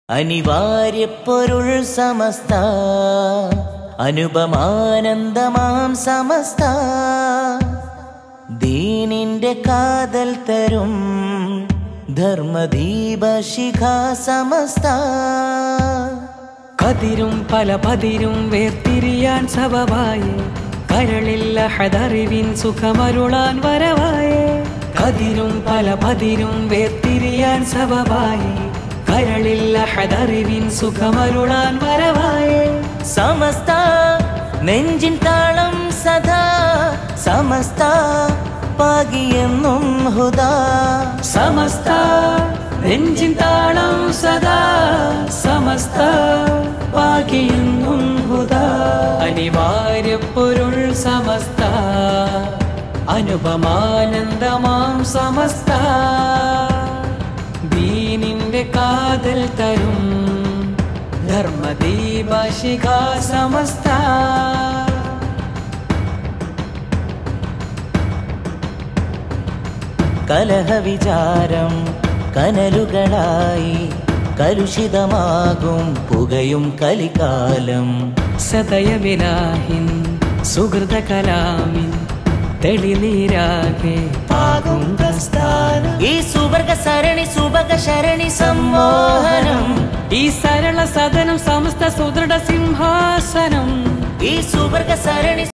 അനിവാര്യപ്പൊരുൾ സമസ്ത അനുപമാനന്ദമാം സമസ്ത ദീനിന്റെ കാതൽ തരും ധർമ്മദീപ ശിഖ സമസ്ത കതിരും പല പതിരും വേർതിരിയാൻ സബവായേ കരളില്ല ഹദറിവിൻ സുഖമരുളാൻ വരവായേ കതിരും പല പതിരും വേർതിരിയാൻ സബവായേ കരളില്ല ഹദറിവിൻ സുഖമരുളാൻ വരവായേ സമസ്ത നെഞ്ചിൻ താളം സദാ സമസ്ത പാകിയെന്നും ഹുദാ സമസ്ത നെഞ്ചിൻ താളം സദാ സമസ്ത പാകിയെന്നും ഹുദാ അനിവാര്യ പൊരുൾ സമസ്ത അനുപമാനന്ദമാം സമസ്ത ദീനിന്റെ കാതൽ തരും ധർമ്മദീപ ശിഖ സമസ്ത കലഹവിചാരം കനലുകളായി കലുഷിതമാകും പുകയും കലികാലം സദയവിലാഹിൻ സുഹൃത കലാമിൻ തെളിനീരാകെ പാകും പ്രസ്ഥാനം ഈ സുവർഗ സരണി സുഭഗ ശരണി സമ്മോഹനം ഈ സരള സദനം സമസ്ത സുദൃഢ സിംഹാസനം ഈ സുവർഗ സരണി